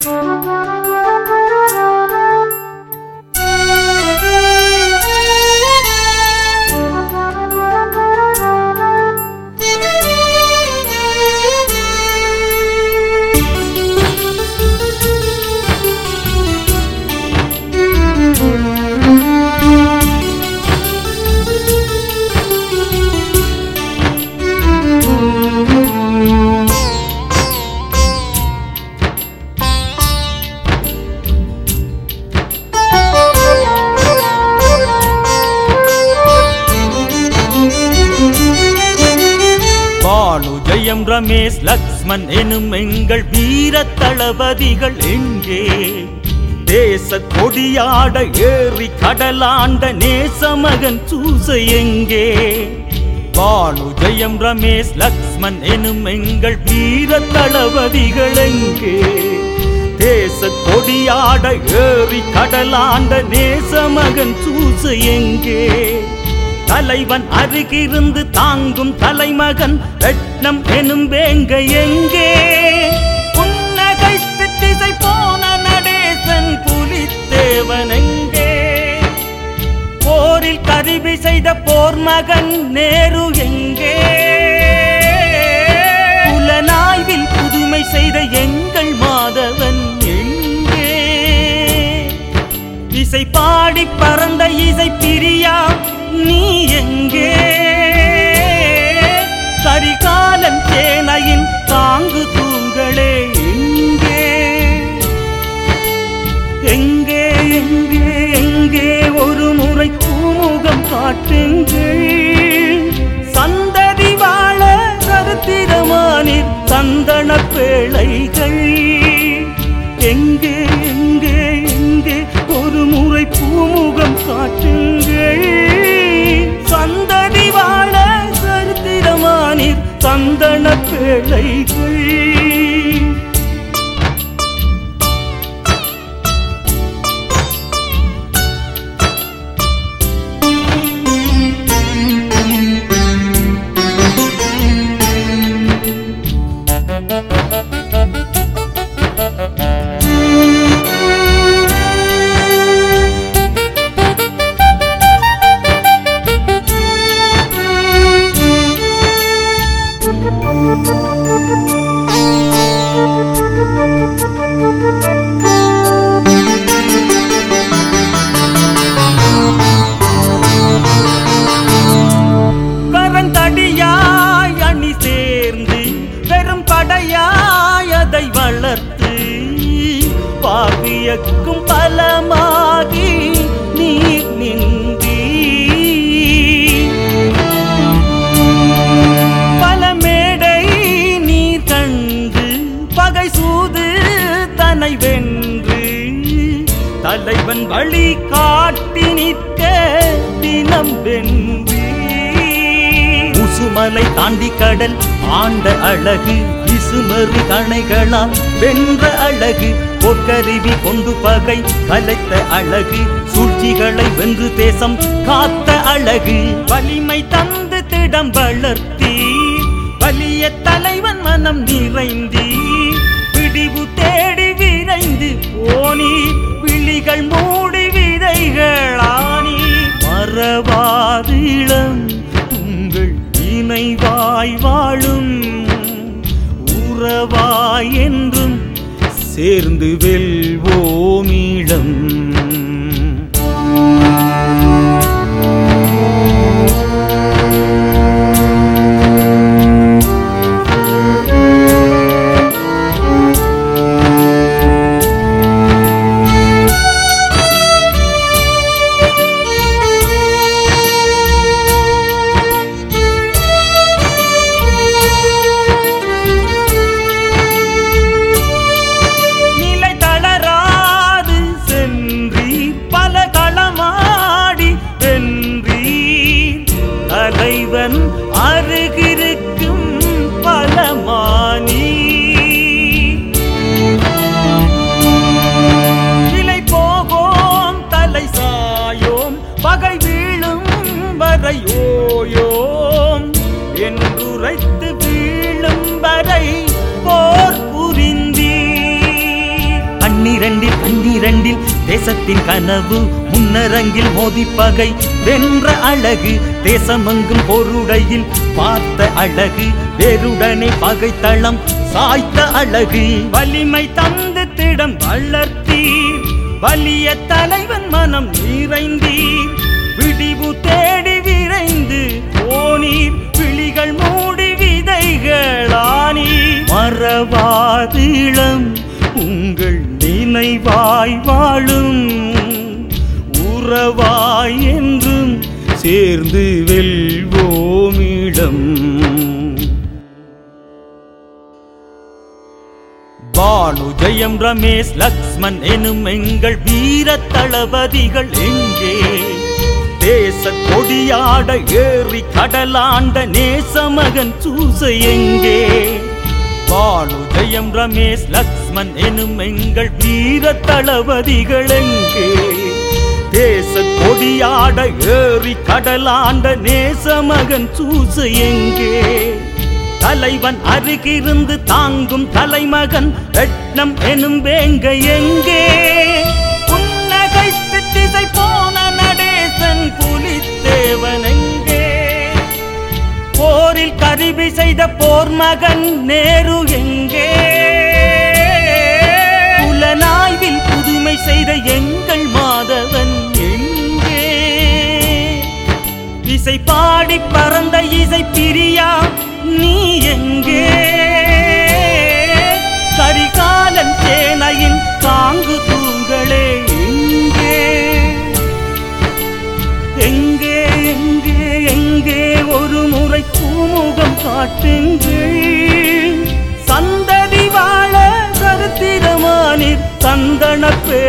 பானு ஜெயம் ரமேஷ் லக்ஷ்மன் எனும் எங்கள் வீர தளபதிகள் எங்கே தேச கொடியாட ஏறி கடலாண்ட நேசமகன் சூசை எங்கே பானு ஜெயம் ரமேஷ் லக்ஷ்மன் எனும் எங்கள் வீர தளபதிகள் எங்கே தேச கொடியாட ஏறி கடலாண்ட நேசமகன் சூசை எங்கே தலைவன் அருகிருந்து தாங்கும் தலைமகன் ரட்னம் எனும் வேங்க எங்கே புன்னகைத்து திசை போன நடேசன் புலித்தேவன் எங்கே போரில் கருவி செய்த போர் மகன் நேரு எங்கே புலனாய்வில் புதுமை செய்த எங்கள் மாதவன் எங்கே இசை பாடி பறந்த இசை பிரியா நீ எங்கே கரிகாலன் தேனையின் தாங்கு தூங்களே எங்கே எங்கே எங்கே எங்கே ஒரு முறை பூமுகம் காட்டுங்கள் சந்ததி வாழ கருத்திரமானில் சந்தன பேழைகள் எங்கே எங்கே எங்கே ஒரு முறை பூமுகம் காட்டுங்கள் சந்ததி வாழ கருத்திரமானில் சந்தன பேழைகள் கரந்தடியாய் அணி சேர்ந்து பெரும் படையாய் அதை வளர்த்து பாவியக்கும் பலமாகி நீர் நின்றி பல மேடை நீர் கண்டு பகை சூது தன்னை வென்று தலைவன் வழி காட்டி நிற்க தினம் வென்று முசுமலை தாண்டி கடல் ஆண்ட அழகு இசுமறி கணைகளால் வென்ற அழகு பொற்கருவி கொண்டு பகை கலைத்த அழகு சூழ்ச்சிகளை வென்று தேசம் காத்த அழகு வலிமை தந்து திடம் வளர்த்தி வலிய தலைவன் மனம் நிறைந்தி பிடிவு தேடி விரைந்து போனி விழிகள் மூடி விதைகளானி மறவாது இளம் உங்கள் இணைவாய் வாழும் உறவாய் என்றும் சேர்ந்து வெல்வோமிடம் நிலை தளராது சென்று பன்னிரண்டில் பன்னிரண்டில் தேசத்தின் கனவு முன்னரங்கில் மோதி பகை வென்ற அழகு தேசமெங்கும் பொருடையில் பார்த்த அழகு வேருடனே பகைத்தளம் சாய்த்த அழகு வலிமை தந்து திடம் வளர்த்தீர் வலிய தலைவன் மனம் நிறைந்தீர் விடிவு தேடி விரைந்து போனீர் விழிகள் மூடி விதைகளானீர் மறவாதிளம் உங்கள் நினைவாய் வாழும் உறவாய் என்றும் சேர்ந்து வெல்வோமிடம் பானு ஜெயம் ரமேஷ் லக்ஷ்மன் எனும் எங்கள் வீர தளபதிகள் எங்கே தேச கொடியாட ஏறி கடலாண்ட நேசமகன் சூசை எங்கே பானு ஜெயம் ரமேஷ் லக்ஷ்மன் எனும் எங்கள் வீர தளபதிகள் எங்கே தேச கொடியாட ஏறி கடலாண்ட நேசமகன் சூசை எங்கே தலைவன் அருகிருந்து தாங்கும் தலைமகன் ரட்னம் எனும் வேங்க எங்கே புன்னகைத்து திசை போன நடேசன் புலித்தேவன் எங்கே போரில் கருவி செய்த போர் மகன் நேரு எங்கே புலனாய்வில் புதுமை செய்த எங்கள் மாதவன் எங்கே இசை பாடி பறந்த இசை பிரியா நீ எங்கே கரிகாலன் சேனையின் தாங்கு தூங்களே எங்கே எங்கே எங்கே எங்கே ஒரு முறை பூமுகம் காட்டுங்கள் சந்ததி வாழ சரித்திரமானிற் சந்தன பே